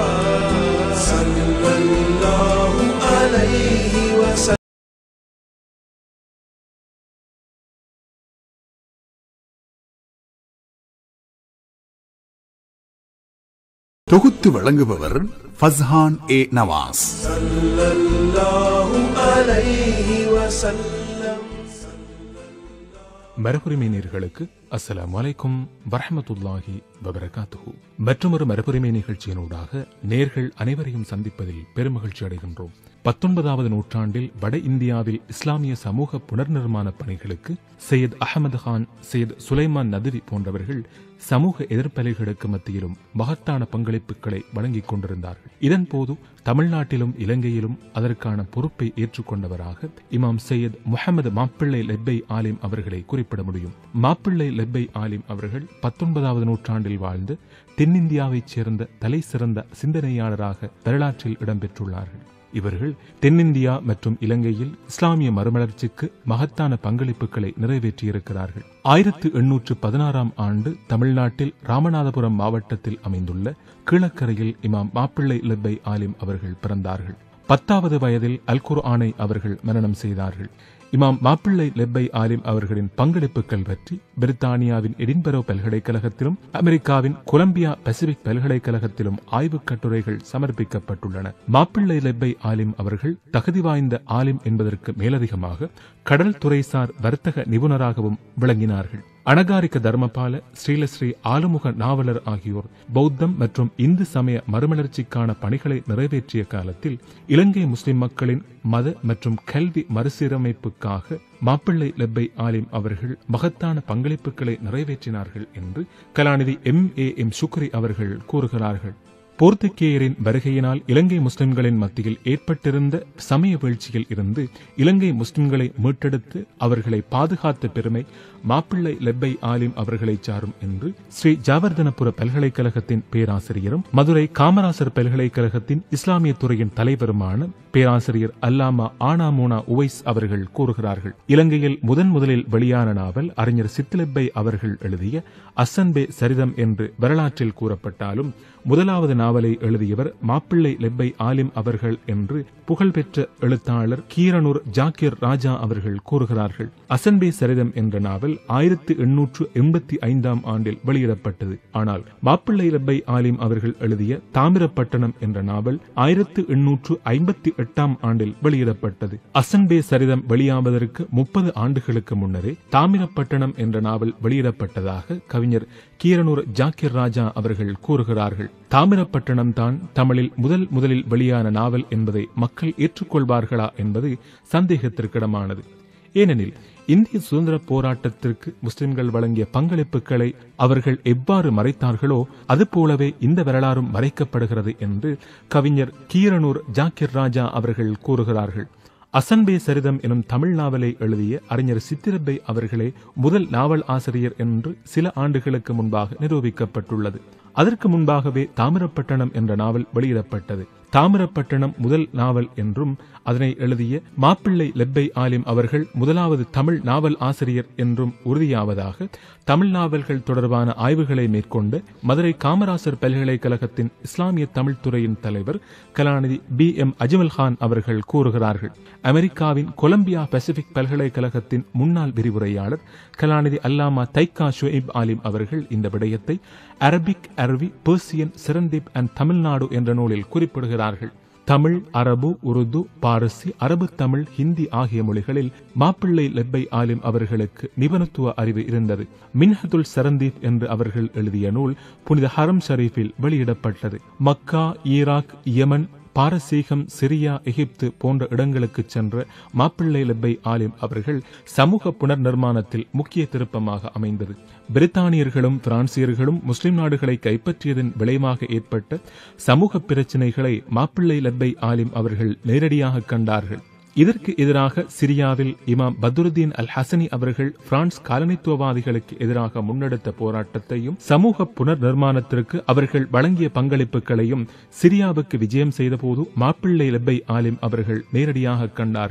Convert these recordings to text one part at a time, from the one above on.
المصطفى صلى الله عليه وسلم தொகுத்து வழங்குபவர் ஃபஸ்ஹான் ஏ நவாஸ் صلى الله عليه وسلم மரபுரிமை நேர்களுக்கு அஸ்ஸலாமு அலைக்கும் வரஹமத்துல்லாஹி வபரகாத்துஹு மற்றொரு மரபுரிமை நிகழ்ச்சியினூடாக நேர்கள் அனைவரையும் சந்திப்பதில் பெருமகிழ்ச்சி அடைகின்றோம் பத்தொன்பதாவது நூற்றாண்டில் வட இந்தியாவில் இஸ்லாமிய சமூக புனர்நிர்மாண பணிகளுக்கு சையத் அகமது கான் சையத் சுலைமான் நதுவி போன்றவர்கள் சமூக எதிர்ப்பலைகளுக்கு மத்தியிலும் மகத்தான பங்களிப்புகளை வழங்கிக் கொண்டிருந்தார்கள் இதன்போது தமிழ்நாட்டிலும் இலங்கையிலும் அதற்கான பொறுப்பை ஏற்றுக்கொண்டவராக இமாம் சையத் முகமது மாப்பிள்ளை லெப்பை ஆலிம் அவர்களை குறிப்பிட முடியும் மாப்பிள்ளை லெப்பை ஆலிம் அவர்கள் பத்தொன்பதாவது நூற்றாண்டில் வாழ்ந்து தென்னிந்தியாவைச் சேர்ந்த தலை சிறந்த சிந்தனையாளராக வரலாற்றில் இடம்பெற்றுள்ளார்கள் இவர்கள் தென்னிந்தியா மற்றும் இலங்கையில் இஸ்லாமிய மறுமலர்ச்சிக்கு மகத்தான பங்களிப்புகளை நிறைவேற்றியிருக்கிறார்கள் ஆயிரத்து எண்ணூற்று பதினாறாம் ஆண்டு தமிழ்நாட்டில் ராமநாதபுரம் மாவட்டத்தில் அமைந்துள்ள கீழக்கரையில் இமாம் மாப்பிள்ளை லெப்பை ஆலிம் அவர்கள் பிறந்தார்கள் பத்தாவது வயதில் அல் குர்ஆனை அவர்கள் மரணம் செய்தார்கள் இமாம் மாப்பிள்ளை லெப்பை ஆலிம் அவர்களின் பங்களிப்புகள் பற்றி பிரித்தானியாவின் எடின்பரோ பல்கலைக்கழகத்திலும் அமெரிக்காவின் கொலம்பியா பசிபிக் பல்கலைக்கழகத்திலும் ஆய்வுக் கட்டுரைகள் சமர்ப்பிக்கப்பட்டுள்ளன மாப்பிள்ளை லெப்பை ஆலிம் அவர்கள் தகுதி வாய்ந்த ஆலிம் என்பதற்கு மேலதிகமாக கடல் துறைசார் வர்த்தக நிபுணராகவும் விளங்கினார்கள் அனகாரிக தர்மபால ஸ்ரீலஸ்ரீ ஆலுமுக நாவலர் ஆகியோர் பௌத்தம் மற்றும் இந்து சமய மறுமலர்ச்சிக்கான பணிகளை நிறைவேற்றிய காலத்தில் இலங்கை முஸ்லிம் மக்களின் மத மற்றும் கல்வி மறுசீரமைப்புக்காக மாப்பிள்ளை லெப்பை ஆலிம் அவர்கள் மகத்தான பங்களிப்புகளை நிறைவேற்றினார்கள் என்று கலாநிதி எம் ஏ எம் சுக்ரி அவர்கள் கூறுகிறார்கள் போர்த்துகேயரின் வருகையினால் இலங்கை முஸ்லிம்களின் மத்தியில் ஏற்பட்டிருந்த சமய வீழ்ச்சியில் இருந்து இலங்கை முஸ்லிம்களை மீட்டெடுத்து அவர்களை பாதுகாத்த பெருமை மாப்பிள்ளை லெப்பை ஆலிம் அவர்களை சாரும் என்று ஸ்ரீ ஜாவர்தனபுர பல்கலைக்கழகத்தின் பேராசிரியரும் மதுரை காமராசர் பல்கலைக்கழகத்தின் இஸ்லாமிய துறையின் தலைவருமான பேராசிரியர் அல்லாமா ஆனாமோனா உவைஸ் அவர்கள் கூறுகிறார்கள் இலங்கையில் முதன் முதலில் வெளியான நாவல் அறிஞர் சித்திலப்பை அவர்கள் எழுதிய அசன்பே சரிதம் என்று வரலாற்றில் கூறப்பட்டாலும் முதலாவது நாவலை எழுதியவர் மாப்பிள்ளை லெப்பை ஆலிம் அவர்கள் என்று புகழ்பெற்ற எழுத்தாளர் கீரனூர் ஜாக்கிர் ராஜா அவர்கள் கூறுகிறார்கள் அசன்பே சரிதம் என்ற நாவல் ஆயிரத்தி எண்ணூற்று எண்பத்தி ஐந்தாம் ஆண்டில் வெளியிடப்பட்டது ஆனால் மாப்பிள்ளை லெப்பை ஆலிம் அவர்கள் எழுதிய தாமிரப்பட்டணம் என்ற நாவல் ஆயிரத்து எண்ணூற்று ஐம்பத்தி எட்டாம் ஆண்டில் வெளியிடப்பட்டது அசன்பே சரிதம் வெளியாவதற்கு முப்பது ஆண்டுகளுக்கு முன்னரே தாமிரப்பட்டணம் என்ற நாவல் வெளியிடப்பட்டதாக கவிஞர் கீரனூர் ஜாக்கிர் ராஜா அவர்கள் கூறுகிறார்கள் தாமிரப்பட்டணம் தான் தமிழில் முதல் முதலில் வெளியான நாவல் என்பதை மக்கள் ஏற்றுக்கொள்வார்களா என்பது சந்தேகத்திற்கிடமானது ஏனெனில் இந்திய சுதந்திர போராட்டத்திற்கு முஸ்லிம்கள் வழங்கிய பங்களிப்புகளை அவர்கள் எவ்வாறு மறைத்தார்களோ அதுபோலவே இந்த வரலாறும் மறைக்கப்படுகிறது என்று கவிஞர் கீரனூர் ஜாக்கிர் ராஜா அவர்கள் கூறுகிறார்கள் அசன்பே சரிதம் எனும் தமிழ் நாவலை எழுதிய அறிஞர் சித்திரப்பை அவர்களே முதல் நாவல் ஆசிரியர் என்று சில ஆண்டுகளுக்கு முன்பாக நிரூபிக்கப்பட்டுள்ளது அதற்கு முன்பாகவே தாமிரப்பட்டணம் என்ற நாவல் வெளியிடப்பட்டது தாமிரப்பட்டணம் முதல் நாவல் என்றும் அதனை எழுதிய மாப்பிள்ளை லெப்பை ஆலிம் அவர்கள் முதலாவது தமிழ் நாவல் ஆசிரியர் என்றும் உறுதியாவதாக தமிழ் நாவல்கள் தொடர்பான ஆய்வுகளை மேற்கொண்டு மதுரை காமராசர் பல்கலைக்கழகத்தின் இஸ்லாமிய தமிழ் துறையின் தலைவர் கலாநிதி பி எம் அஜ்மல் கான் அவர்கள் கூறுகிறார்கள் அமெரிக்காவின் கொலம்பியா பசிபிக் பல்கலைக்கழகத்தின் முன்னாள் விரிவுரையாளர் கலாநிதி அல்லாமா தைக்கா ஷுஐப் ஆலிம் அவர்கள் இந்த விடயத்தை அரபிக் அரபி பெர்சியன் சிரந்தீப் அண்ட் தமிழ்நாடு என்ற நூலில் குறிப்பிடுகிறார்கள் தமிழ் அரபு உருது பாரசி அரபு தமிழ் ஹிந்தி ஆகிய மொழிகளில் மாப்பிள்ளை லெப்பை ஆலிம் அவர்களுக்கு நிபுணத்துவ அறிவு இருந்தது மின்ஹதுல் சரந்தீப் என்று அவர்கள் எழுதிய நூல் புனித ஹரம் ஷரீஃபில் வெளியிடப்பட்டது மக்கா ஈராக் யமன் பாரசீகம் சிரியா எகிப்து போன்ற இடங்களுக்கு சென்ற மாப்பிள்ளை லெப்பை ஆலிம் அவர்கள் சமூக புனர் நிர்மாணத்தில் முக்கிய திருப்பமாக அமைந்தது பிரித்தானியர்களும் பிரான்சியர்களும் முஸ்லிம் நாடுகளை கைப்பற்றியதன் விளைவாக ஏற்பட்ட சமூக பிரச்சினைகளை மாப்பிள்ளை லெப்பை ஆலிம் அவர்கள் நேரடியாக கண்டார்கள் இதற்கு எதிராக சிரியாவில் இமாம் பத்ருதீன் அல் ஹசனி அவர்கள் பிரான்ஸ் காலனித்துவவாதிகளுக்கு எதிராக முன்னெடுத்த போராட்டத்தையும் சமூக புனர் நிர்மாணத்திற்கு அவர்கள் வழங்கிய பங்களிப்புகளையும் சிரியாவுக்கு விஜயம் செய்தபோது மாப்பிள்ளை லெப்பை ஆலிம் அவர்கள் நேரடியாக கண்டார்கள்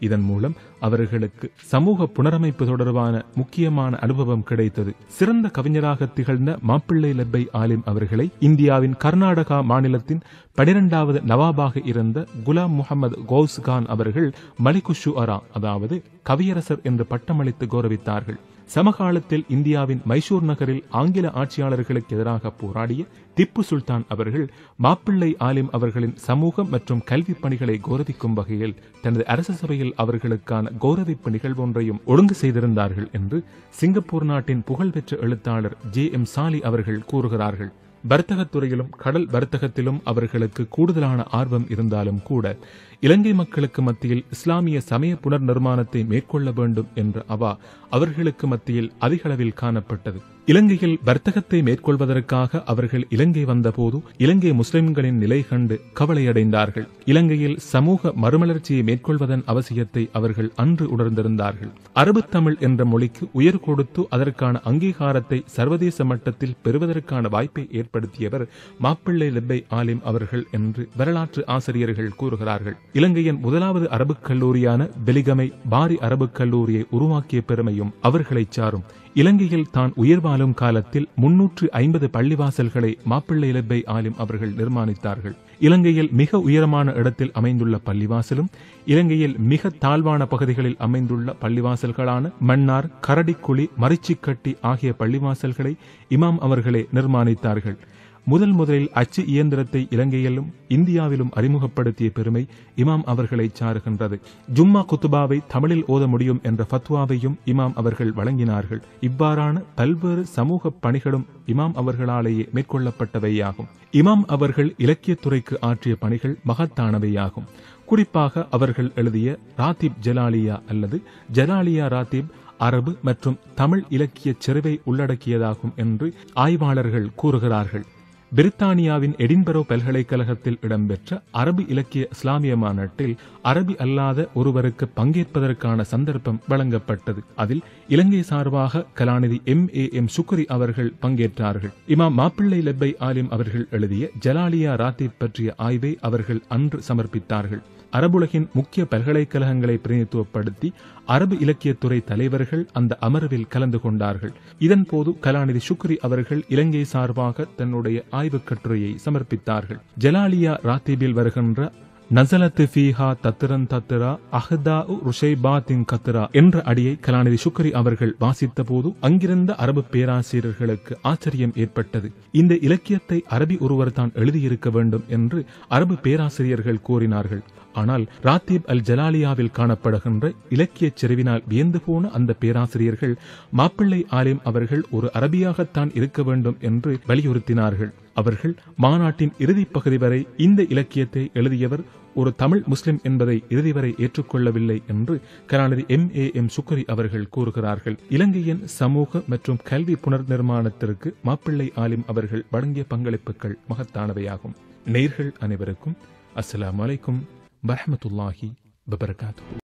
இதன் மூலம் அவர்களுக்கு சமூக புனரமைப்பு தொடர்பான முக்கியமான அனுபவம் கிடைத்தது சிறந்த கவிஞராக திகழ்ந்த மாப்பிள்ளை லெப்பை ஆலிம் அவர்களை இந்தியாவின் கர்நாடகா மாநிலத்தின் பனிரெண்டாவது நவாபாக இருந்த குலாம் முகமது கௌஸ் கான் அவர்கள் மலிகுஷு அரா அதாவது கவியரசர் என்று பட்டமளித்து கௌரவித்தார்கள் சமகாலத்தில் இந்தியாவின் மைசூர் நகரில் ஆங்கில ஆட்சியாளர்களுக்கு எதிராக போராடிய திப்பு சுல்தான் அவர்கள் மாப்பிள்ளை ஆலிம் அவர்களின் சமூக மற்றும் கல்வி பணிகளை கௌரவிக்கும் வகையில் தனது அரச சபையில் அவர்களுக்கான கௌரவிப்பு நிகழ்வொன்றையும் ஒழுங்கு செய்திருந்தார்கள் என்று சிங்கப்பூர் நாட்டின் புகழ்பெற்ற எழுத்தாளர் ஜே எம் சாலி அவர்கள் கூறுகிறார்கள் வர்த்தகத் துறையிலும் கடல் வர்த்தகத்திலும் அவர்களுக்கு கூடுதலான ஆர்வம் இருந்தாலும் கூட இலங்கை மக்களுக்கு மத்தியில் இஸ்லாமிய சமய புனர் நிர்மாணத்தை மேற்கொள்ள வேண்டும் என்ற அவா அவர்களுக்கு மத்தியில் அதிகளவில் காணப்பட்டது இலங்கையில் வர்த்தகத்தை மேற்கொள்வதற்காக அவர்கள் இலங்கை வந்தபோது இலங்கை முஸ்லிம்களின் நிலை கண்டு கவலையடைந்தார்கள் இலங்கையில் சமூக மறுமலர்ச்சியை மேற்கொள்வதன் அவசியத்தை அவர்கள் அன்று உணர்ந்திருந்தார்கள் அரபு தமிழ் என்ற மொழிக்கு உயர் கொடுத்து அதற்கான அங்கீகாரத்தை சர்வதேச மட்டத்தில் பெறுவதற்கான வாய்ப்பை ஏற்படுத்தியவர் மாப்பிள்ளை லெப்பை ஆலிம் அவர்கள் என்று வரலாற்று ஆசிரியர்கள் கூறுகிறார்கள் இலங்கையின் முதலாவது அரபுக் கல்லூரியான பெலிகமை பாரி அரபுக் கல்லூரியை உருவாக்கிய பெருமையும் அவர்களைச் சாரும் இலங்கையில் தான் உயிர் வாழும் காலத்தில் முன்னூற்று ஐம்பது பள்ளிவாசல்களை மாப்பிள்ளை இலப்பை ஆலிம் அவர்கள் நிர்மாணித்தார்கள் இலங்கையில் மிக உயரமான இடத்தில் அமைந்துள்ள பள்ளிவாசலும் இலங்கையில் மிக தாழ்வான பகுதிகளில் அமைந்துள்ள பள்ளிவாசல்களான மன்னார் கரடிக்குழி மரிச்சிக்கட்டி ஆகிய பள்ளிவாசல்களை இமாம் அவர்களே நிர்மாணித்தார்கள் முதல் முதலில் அச்சு இயந்திரத்தை இலங்கையிலும் இந்தியாவிலும் அறிமுகப்படுத்திய பெருமை இமாம் அவர்களை சாருகின்றது ஜும்மா குத்துபாவை தமிழில் ஓத முடியும் என்ற ஃபத்வாவையும் இமாம் அவர்கள் வழங்கினார்கள் இவ்வாறான பல்வேறு சமூக பணிகளும் இமாம் அவர்களாலேயே மேற்கொள்ளப்பட்டவையாகும் இமாம் அவர்கள் இலக்கியத்துறைக்கு ஆற்றிய பணிகள் மகத்தானவையாகும் குறிப்பாக அவர்கள் எழுதிய ராத்திப் ஜலாலியா அல்லது ஜலாலியா ராத்திப் அரபு மற்றும் தமிழ் இலக்கிய செறிவை உள்ளடக்கியதாகும் என்று ஆய்வாளர்கள் கூறுகிறார்கள் பிரித்தானியாவின் எடின்பரோ பல்கலைக்கழகத்தில் இடம்பெற்ற அரபு இலக்கிய இஸ்லாமிய மாநாட்டில் அரபி அல்லாத ஒருவருக்கு பங்கேற்பதற்கான சந்தர்ப்பம் வழங்கப்பட்டது அதில் இலங்கை சார்பாக கலாநிதி எம் ஏ எம் சுக்ரி அவர்கள் பங்கேற்றார்கள் இமாம் மாப்பிள்ளை லெப்பை ஆலிம் அவர்கள் எழுதிய ஜலாலியா ராத்திப் பற்றிய ஆய்வை அவர்கள் அன்று சமர்ப்பித்தார்கள் அரபுலகின் முக்கிய பல்கலைக்கழகங்களை பிரதிநிதித்துவப்படுத்தி அரபு இலக்கியத்துறை தலைவர்கள் அந்த அமர்வில் கலந்து கொண்டார்கள் இதன் போது கலாநிதி சுக்ரி அவர்கள் இலங்கை சார்பாக தன்னுடைய ஆய்வுக் கட்டுரையை சமர்ப்பித்தார்கள் ஜலாலியா ராத்தீபில் வருகின்ற நசலத்து ஃபீஹா தத்திரன் தத்திரா அஹ்தா ருஷைபாத்தின் கத்திரா என்ற அடியை கலாநிதி சுக்ரி அவர்கள் வாசித்த போது அங்கிருந்த அரபு பேராசிரியர்களுக்கு ஆச்சரியம் ஏற்பட்டது இந்த இலக்கியத்தை அரபி ஒருவர் தான் எழுதியிருக்க வேண்டும் என்று அரபு பேராசிரியர்கள் கூறினார்கள் ஆனால் ராத்தீப் அல் ஜலாலியாவில் காணப்படுகின்ற இலக்கிய செறிவினால் வியந்து போன அந்த பேராசிரியர்கள் மாப்பிள்ளை ஆலிம் அவர்கள் ஒரு அரபியாகத்தான் இருக்க வேண்டும் என்று வலியுறுத்தினார்கள் அவர்கள் மாநாட்டின் இறுதிப் பகுதி வரை இந்த இலக்கியத்தை எழுதியவர் ஒரு தமிழ் முஸ்லிம் என்பதை இறுதி வரை ஏற்றுக்கொள்ளவில்லை என்று கலாநிதி எம் ஏ எம் சுக்கரி அவர்கள் கூறுகிறார்கள் இலங்கையின் சமூக மற்றும் கல்வி புனர் நிர்மாணத்திற்கு மாப்பிள்ளை ஆலிம் அவர்கள் வழங்கிய பங்களிப்புகள் மகத்தானவையாகும் நேர்கள் அனைவருக்கும் அஸ்ஸலாமு அலைக்கும் வரஹமத்துல்லாஹி வபரகாத்து